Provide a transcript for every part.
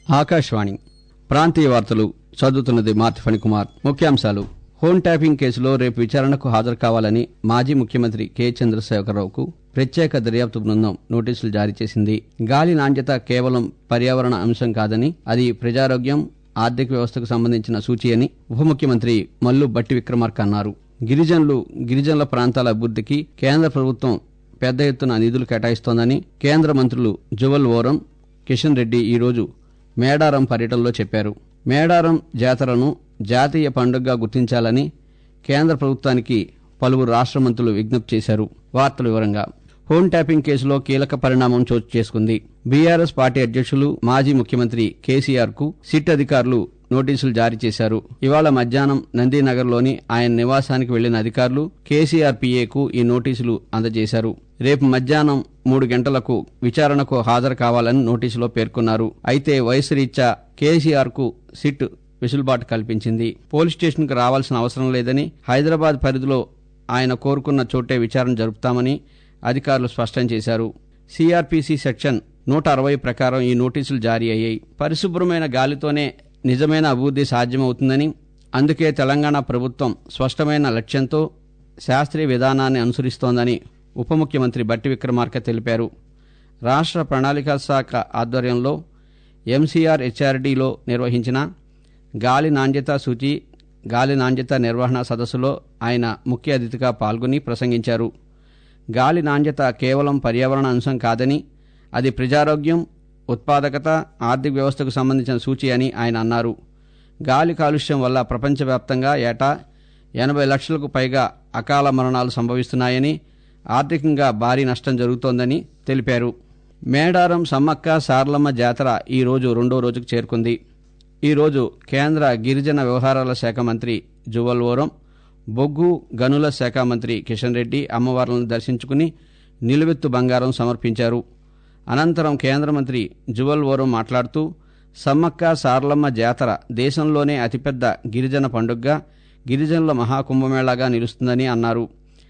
ఆకాశవాణి ప్రాంతీయ వార్తలు చదువుతున్నది మార్తి ఫణికుమార్ ముఖ్యాంశాలు హోం ట్యాపింగ్ కేసులో రేపు విచారణకు హాజరు కావాలని మాజీ ముఖ్యమంత్రి కె చంద్రశేఖరరావుకు ప్రత్యేక దర్యాప్తు బృందం నోటీసులు జారీ చేసింది గాలి నాణ్యత కేవలం పర్యావరణ అంశం కాదని అది ప్రజారోగ్యం ఆర్థిక వ్యవస్థకు సంబంధించిన సూచి అని ఉప ముఖ్యమంత్రి మల్లు బట్టి విక్రమార్క అన్నారు గిరిజనులు గిరిజనుల ప్రాంతాల అభివృద్ధికి కేంద్ర ప్రభుత్వం పెద్ద ఎత్తున నిధులు కేటాయిస్తోందని కేంద్ర మంత్రులు జువల్ ఓరం కిషన్ రెడ్డి ఈరోజు మేడారం పర్యటనలో చెప్పారు మేడారం జాతరను జాతీయ పండుగగా గుర్తించాలని కేంద్ర ప్రభుత్వానికి పలువురు రాష్ట్ర మంత్రులు విజ్ఞప్తి చేశారు వార్తల వివరంగా హోం ట్యాపింగ్ కేసులో కీలక పరిణామం చోటు చేసుకుంది బీఆర్ఎస్ పార్టీ అధ్యక్షులు మాజీ ముఖ్యమంత్రి కేసీఆర్ కు సిట్ అధికారులు నోటీసులు జారీ చేశారు ఇవాళ మధ్యాహ్నం నందీనగర్లోని ఆయన నివాసానికి వెళ్లిన అధికారులు కేసీఆర్ పిఏకు ఈ నోటీసులు అందజేశారు రేపు మధ్యాహ్నం మూడు గంటలకు విచారణకు హాజరు కావాలని నోటీసులో పేర్కొన్నారు అయితే వయసు రీత్యా కేసీఆర్ కు సిట్ వెసులుబాటు కల్పించింది పోలీస్ స్టేషన్కు రావాల్సిన అవసరం లేదని హైదరాబాద్ పరిధిలో ఆయన కోరుకున్న చోటే విచారణ జరుపుతామని అధికారులు స్పష్టం చేశారు సిఆర్పిసి సెక్షన్ నూట అరవై ప్రకారం ఈ నోటీసులు జారీ అయ్యాయి పరిశుభ్రమైన గాలితోనే నిజమైన అభివృద్ధి సాధ్యమవుతుందని అందుకే తెలంగాణ ప్రభుత్వం స్పష్టమైన లక్ష్యంతో శాస్త్రీయ విధానాన్ని అనుసరిస్తోందని ఉప ముఖ్యమంత్రి బట్టి విక్రమార్క తెలిపారు రాష్ట్ర ప్రణాళికా శాఖ ఆధ్వర్యంలో ఎంసీఆర్ హెచ్ఆర్డీలో నిర్వహించిన గాలి నాణ్యత సూచి గాలి నాణ్యత నిర్వహణ సదస్సులో ఆయన ముఖ్య అతిథిగా పాల్గొని ప్రసంగించారు గాలి నాణ్యత కేవలం పర్యావరణ అంశం కాదని అది ప్రజారోగ్యం ఉత్పాదకత ఆర్థిక వ్యవస్థకు సంబంధించిన సూచి అని ఆయన అన్నారు గాలి కాలుష్యం వల్ల ప్రపంచవ్యాప్తంగా ఏటా ఎనభై లక్షలకు పైగా అకాల మరణాలు సంభవిస్తున్నాయని ఆర్థికంగా భారీ నష్టం జరుగుతోందని తెలిపారు మేడారం సమ్మక్క సారలమ్మ జాతర ఈ రోజు రెండో రోజుకు చేరుకుంది ఈ రోజు కేంద్ర గిరిజన వ్యవహారాల శాఖ మంత్రి జువల్ ఓరం బొగ్గు గనుల శాఖ మంత్రి కిషన్ రెడ్డి అమ్మవార్లను దర్శించుకుని నిలువెత్తు బంగారం సమర్పించారు అనంతరం కేంద్ర మంత్రి జువల్ ఓరం మాట్లాడుతూ సమ్మక్క సారలమ్మ జాతర దేశంలోనే అతిపెద్ద గిరిజన పండుగగా గిరిజనుల మహాకుంభమేళాగా నిలుస్తుందని అన్నారు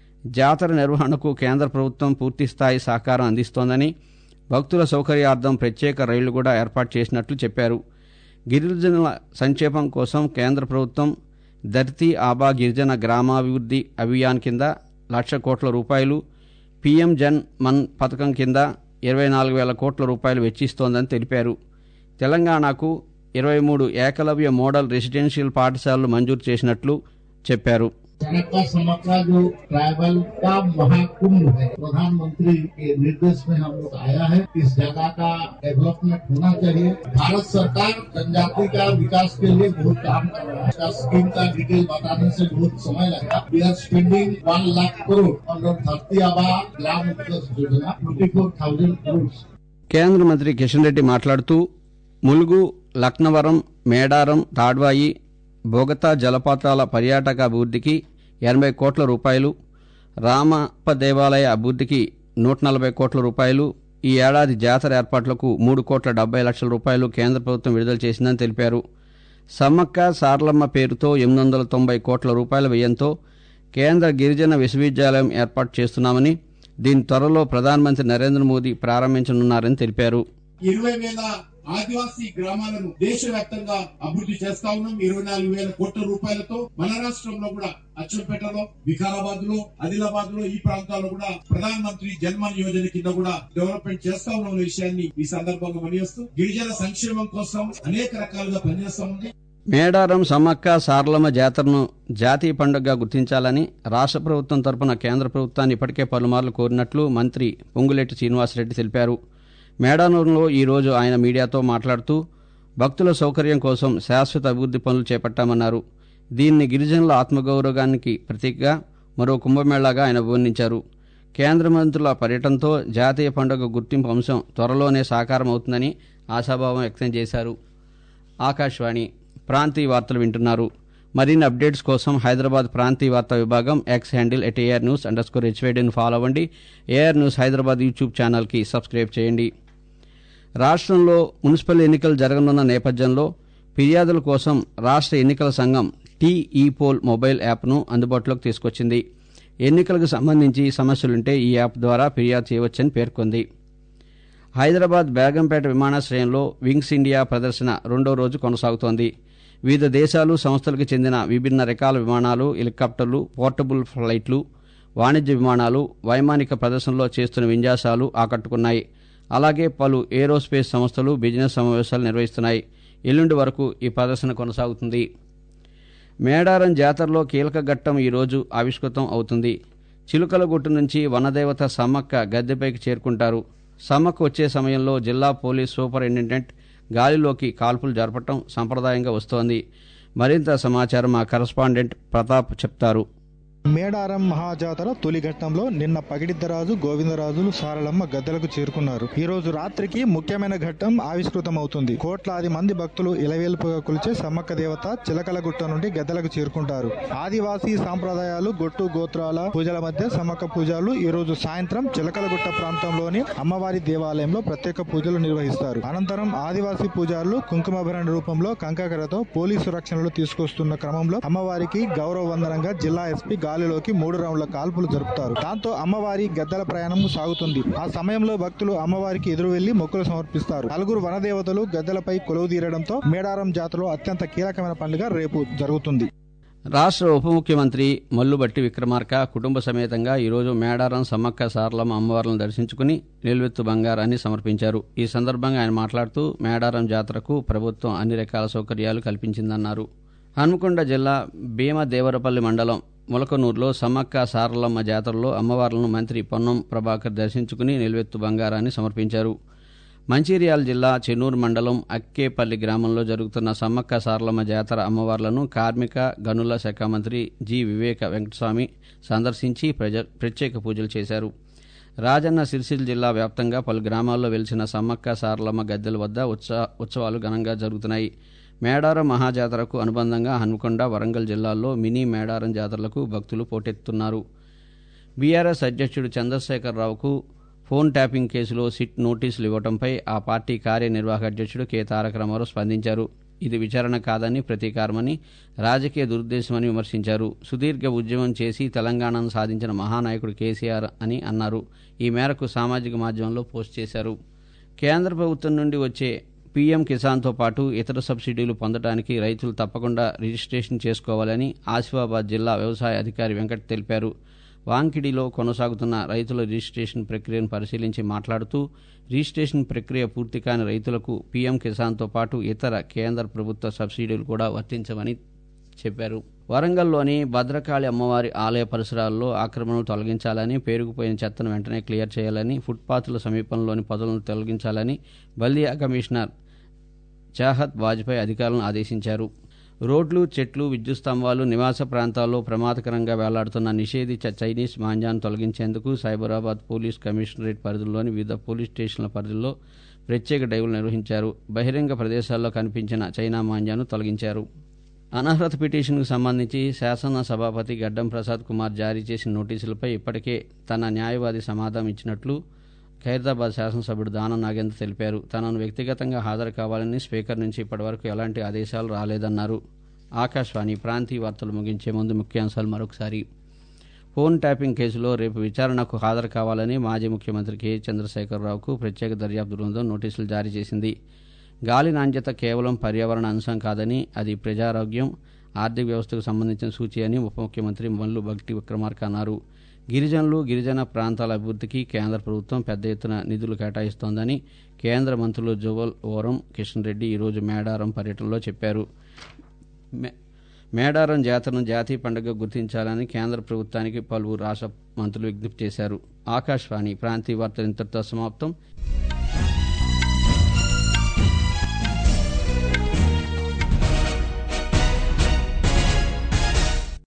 జాతర నిర్వహణకు కేంద్ర ప్రభుత్వం పూర్తిస్థాయి సహకారం అందిస్తోందని భక్తుల సౌకర్యార్థం ప్రత్యేక రైళ్లు కూడా ఏర్పాటు చేసినట్లు చెప్పారు గిరిజనుల సంక్షేమం కోసం కేంద్ర ప్రభుత్వం ధర్తీ ఆబా గిరిజన గ్రామాభివృద్ధి అభియాన్ కింద లక్ష కోట్ల రూపాయలు పీఎం జన్ మన్ పథకం కింద ఇరవై నాలుగు వేల కోట్ల రూపాయలు వెచ్చిస్తోందని తెలిపారు తెలంగాణకు ఇరవై మూడు ఏకలవ్య మోడల్ రెసిడెన్షియల్ పాఠశాలలు మంజూరు చేసినట్లు చెప్పారు जनकवा समक्का जो ट्राइबल का महाकुंभ है प्रधानमंत्री के निर्देश में हम लोग आया है इस जगह का डेवलपमेंट होना चाहिए भारत सरकार जनजाति का विकास के लिए बहुत काम कर रहा है इसका स्कीम का डिटेल बताने से बहुत समय लगेगा we are spending one lakh crore under Dharti Aaba ग्राम विकास योजना ट्वेंटी फोर थाउजेंड करोड़ కేంద్ర మంత్రి కిషన్ రెడ్డి మాట్లాడుతూ ములుగు లక్నవరం మేడారం తాడ్వాయి బొగతా జలపాతాల పర్యాటక అభివృద్ధికి ఎనభై కోట్ల రూపాయలు రామప్ప దేవాలయ అభివృద్ధికి నూట నలభై కోట్ల రూపాయలు ఈ ఏడాది జాతర ఏర్పాట్లకు మూడు కోట్ల డెబ్బై లక్షల రూపాయలు కేంద్ర ప్రభుత్వం విడుదల చేసిందని తెలిపారు సమ్మక్క సారలమ్మ పేరుతో ఎనిమిది వందల తొంభై కోట్ల రూపాయల వ్యయంతో కేంద్ర గిరిజన విశ్వవిద్యాలయం ఏర్పాటు చేస్తున్నామని దీని త్వరలో ప్రధానమంత్రి నరేంద్ర మోదీ ప్రారంభించనున్నారని తెలిపారు ఇరవై వేల ఆదివాసీ గ్రామాలను దేశవ్యాప్తంగా అభివృద్ధి చేస్తా ఉన్నాం ఇరవై నాలుగు వేల కోట్ల రూపాయలతో మన రాష్ట్రంలో కూడా అచ్చంపేటలో వికారాబాద్ లో ఆదిలాబాద్ లో ఈ ప్రాంతాల్లో కూడా ప్రధాన మంత్రి జన్మన్ యోజన కింద కూడా డెవలప్మెంట్ చేస్తా ఉన్న విషయాన్ని ఈ సందర్భంగా మనియేస్తూ గిరిజన సంక్షేమం కోసం అనేక రకాలుగా పనిచేస్తా ఉంది మేడారం సమ్మక్క సారలమ్మ జాతరను జాతీయ పండుగగా గుర్తించాలని రాష్ట్ర ప్రభుత్వం తరపున కేంద్ర ప్రభుత్వాన్ని ఇప్పటికే పలుమార్లు కోరినట్లు మంత్రి పొంగులేటి శ్రీనివాసరెడ్డి తెలిపారు మేడారంలో ఈ రోజు ఆయన మీడియాతో మాట్లాడుతూ భక్తుల సౌకర్యం కోసం శాశ్వత అభివృద్ధి పనులు చేపట్టామన్నారు దీన్ని గిరిజనుల ఆత్మగౌరవానికి ప్రతీకగా మరో కుంభమేళాగా ఆయన వర్ణించారు కేంద్ర మంత్రుల పర్యటనతో జాతీయ పండుగ గుర్తింపు అంశం త్వరలోనే సాకారం అవుతుందని ఆశాభావం వ్యక్తం చేశారు ఆకాశవాణి ప్రాంతీయ వార్తలు వింటున్నారు మరిన్ని అప్డేట్స్ కోసం హైదరాబాద్ ప్రాంతీయ వార్తా విభాగం X handle at AIR news underscore హెచ్వేడిని ఫాలో అవ్వండి ఏఆర్ న్యూస్ హైదరాబాద్ యూట్యూబ్ ఛానల్కి సబ్స్క్రైబ్ చేయండి రాష్ట్రంలో మున్సిపల్ ఎన్నికలు జరగనున్న నేపథ్యంలో ఫిర్యాదుల కోసం రాష్ట్ర ఎన్నికల సంఘం టీఈ పోల్ మొబైల్ యాప్ను అందుబాటులోకి తీసుకొచ్చింది ఎన్నికలకు సంబంధించి సమస్యలుంటే ఈ యాప్ ద్వారా ఫిర్యాదు చేయవచ్చని పేర్కొంది హైదరాబాద్ బేగంపేట విమానాశ్రయంలో వింగ్స్ ఇండియా ప్రదర్శన రెండో రోజు కొనసాగుతోంది వివిధ దేశాలు సంస్థలకు చెందిన విభిన్న రకాల విమానాలు హెలికాప్టర్లు పోర్టబుల్ ఫ్లైట్లు వాణిజ్య విమానాలు వైమానిక ప్రదర్శనలో చేస్తున్న విన్యాసాలు ఆకట్టుకున్నాయి అలాగే పలు ఏరోస్పేస్ సంస్థలు బిజినెస్ సమావేశాలు నిర్వహిస్తున్నాయి ఎల్లుండి వరకు ఈ ప్రదర్శన కొనసాగుతుంది మేడారం జాతరలో కీలక ఘట్టం ఈరోజు ఆవిష్కృతం అవుతుంది చిలుకలగుట్టు నుంచి వనదేవత సమ్మక్క గద్దెపైకి చేరుకుంటారు సమ్మక్క వచ్చే సమయంలో జిల్లా పోలీస్ సూపరింటెండెంట్ గాలిలోకి కాల్పులు జరపటం సంప్రదాయంగా వస్తోంది మరింత సమాచారం మా కరస్పాండెంట్ ప్రతాప్ చెప్తారు మేడారం మహాజాతర తొలి ఘట్టంలో నిన్న పగిడిద్దరాజు గోవిందరాజులు సారలమ్మ గద్దెలకు చేరుకున్నారు ఈ రోజు రాత్రికి ముఖ్యమైన ఘట్టం ఆవిష్కృతం అవుతుంది కోట్లాది మంది భక్తులు ఇలవేల్పుగా కొలిచే సమ్మక్క దేవత చిలకలగుట్ట నుండి గద్దెలకు చేరుకుంటారు ఆదివాసీ సాంప్రదాయాలు గొట్టు గోత్రాల పూజల మధ్య సమ్మక్క పూజలు ఈ రోజు సాయంత్రం చిలకలగుట్ట ప్రాంతంలోని అమ్మవారి దేవాలయంలో ప్రత్యేక పూజలు నిర్వహిస్తారు అనంతరం ఆదివాసీ పూజారులు కుంకుమాభరణ రూపంలో కంకకరతో పోలీసు రక్షణలు తీసుకొస్తున్న క్రమంలో అమ్మవారికి గౌరవ వందనంగా జిల్లా ఎస్పీ గాలిలోకి మూడు రౌండ్ల కాల్పులు జరుపుతారు దాంతో అమ్మవారి గద్దెల ప్రయాణం సాగుతుంది ఆ సమయంలో భక్తులు అమ్మవారికి ఎదురు వెళ్లి మొక్కులు సమర్పిస్తారు నలుగురు వనదేవతలు గద్దెలపై కొలువు తీరడంతో మేడారం జాతరలో అత్యంత కీలకమైన పండుగ రేపు జరుగుతుంది రాష్ట్ర ఉప ముఖ్యమంత్రి మల్లుబట్టి విక్రమార్క కుటుంబ సమేతంగా ఈరోజు మేడారం సమ్మక్క సారలమ్మ అమ్మవార్లను దర్శించుకుని నిలువెత్తు బంగారాన్ని సమర్పించారు ఈ సందర్భంగా ఆయన మాట్లాడుతూ మేడారం జాతరకు ప్రభుత్వం అన్ని రకాల సౌకర్యాలు కల్పించిందన్నారు హన్మకొండ జిల్లా భీమదేవరపల్లి మండలం ములకనూరులో సమ్మక్క సారలమ్మ జాతరలో అమ్మవార్లను మంత్రి పొన్నం ప్రభాకర్ దర్శించుకుని నిలువెత్తు బంగారాన్ని సమర్పించారు మంచిర్యాల జిల్లా చెన్నూరు మండలం అక్కేపల్లి గ్రామంలో జరుగుతున్న సమ్మక్క సారలమ్మ జాతర అమ్మవార్లను కార్మిక గనుల శాఖ మంత్రి జి వివేక వెంకటస్వామి సందర్శించి ప్రజ ప్రత్యేక పూజలు చేశారు రాజన్న సిరిసిల్ల జిల్లా వ్యాప్తంగా పలు గ్రామాల్లో వెలిసిన సమ్మక్క సారలమ్మ గద్దెల వద్ద ఉత్సవ ఉత్సవాలు ఘనంగా జరుగుతున్నాయి మేడారం మహాజాతరకు అనుబంధంగా హన్మకొండ వరంగల్ జిల్లాల్లో మినీ మేడారం జాతరలకు భక్తులు పోటెత్తున్నారు బీఆర్ఎస్ అధ్యక్షుడు చంద్రశేఖరరావుకు ఫోన్ ట్యాపింగ్ కేసులో సిట్ నోటీసులు ఇవ్వడంపై ఆ పార్టీ కార్యనిర్వాహక అధ్యక్షుడు కె తారక రామారావు స్పందించారు ఇది విచారణ కాదని ప్రతీకారమని రాజకీయ దురుద్దేశమని విమర్శించారు సుదీర్ఘ ఉద్యమం చేసి తెలంగాణను సాధించిన మహానాయకుడు కేసీఆర్ అని అన్నారు ఈ మేరకు సామాజిక మాధ్యమంలో పోస్ట్ చేశారు కేంద్ర ప్రభుత్వం నుండి వచ్చే పీఎం కిసాన్తో పాటు ఇతర సబ్సిడీలు పొందడానికి రైతులు తప్పకుండా రిజిస్ట్రేషన్ చేసుకోవాలని ఆసిఫాబాద్ జిల్లా వ్యవసాయ అధికారి వెంకట్ తెలిపారు వాంకిడిలో కొనసాగుతున్న రైతుల రిజిస్ట్రేషన్ ప్రక్రియను పరిశీలించి మాట్లాడుతూ రిజిస్ట్రేషన్ ప్రక్రియ పూర్తి కాని రైతులకు పీఎం కిసాన్తో పాటు ఇతర కేంద్ర ప్రభుత్వ సబ్సిడీలు కూడా వర్తించవని చెప్పారు వరంగల్లోని భద్రకాళి అమ్మవారి ఆలయ పరిసరాల్లో ఆక్రమణలు తొలగించాలని పేరుకుపోయిన చెత్తను వెంటనే క్లియర్ చేయాలని ఫుట్పాత్ల సమీపంలోని పొదలను తొలగించాలని బల్దియా కమిషనర్ చాహత్ వాజ్పేయి అధికారులను ఆదేశించారు రోడ్లు చెట్లు విద్యుత్ స్తంభాలు నివాస ప్రాంతాల్లో ప్రమాదకరంగా వేలాడుతున్న నిషేధిత చైనీస్ మాంజాను తొలగించేందుకు సైబరాబాద్ పోలీస్ కమిషనరేట్ పరిధిలోని వివిధ పోలీస్ స్టేషన్ల పరిధిలో ప్రత్యేక డైవ్లు నిర్వహించారు బహిరంగ ప్రదేశాల్లో కనిపించిన చైనా మాంజాను తొలగించారు అనర్హత పిటిషన్కు సంబంధించి శాసన సభాపతి గడ్డం ప్రసాద్ కుమార్ జారీ చేసిన నోటీసులపై ఇప్పటికే తన న్యాయవాది సమాధానం ఇచ్చినట్లు ఖైరతాబాద్ శాసనసభ్యుడు దానం నాగేంద్ర తెలిపారు తనను వ్యక్తిగతంగా హాజరు కావాలని స్పీకర్ నుంచి ఇప్పటివరకు ఎలాంటి ఆదేశాలు రాలేదన్నారు ఆకాశవాణి ప్రాంతీయ వార్తలు ముగించే ముందు ముఖ్యాంశాలు మరొకసారి ఫోన్ ట్యాపింగ్ కేసులో రేపు విచారణకు హాజరు కావాలని మాజీ ముఖ్యమంత్రి కె చంద్రశేఖరరావుకు ప్రత్యేక దర్యాప్తు బృందం నోటీసులు జారీ చేసింది గాలి నాణ్యత కేవలం పర్యావరణ అంశం కాదని అది ప్రజారోగ్యం ఆర్థిక వ్యవస్థకు సంబంధించిన సూచి అని ఉప ముఖ్యమంత్రి మల్లు భక్తి విక్రమార్క అన్నారు గిరిజనులు గిరిజన ప్రాంతాల అభివృద్ధికి కేంద్ర ప్రభుత్వం పెద్ద ఎత్తున నిధులు కేటాయిస్తోందని కేంద్ర మంత్రులు జువల్ ఓరం కిషన్ రెడ్డి ఈరోజు మేడారం పర్యటనలో చెప్పారు మే- మేడారం జాతరను జాతీయ పండుగ గుర్తించాలని కేంద్ర ప్రభుత్వానికి పలువురు రాష్ట్ర మంత్రులు విజ్ఞప్తి చేశారు ఆకాశవాణి ప్రాంతీయ వార్తలు ఇంతటితో సమాప్తం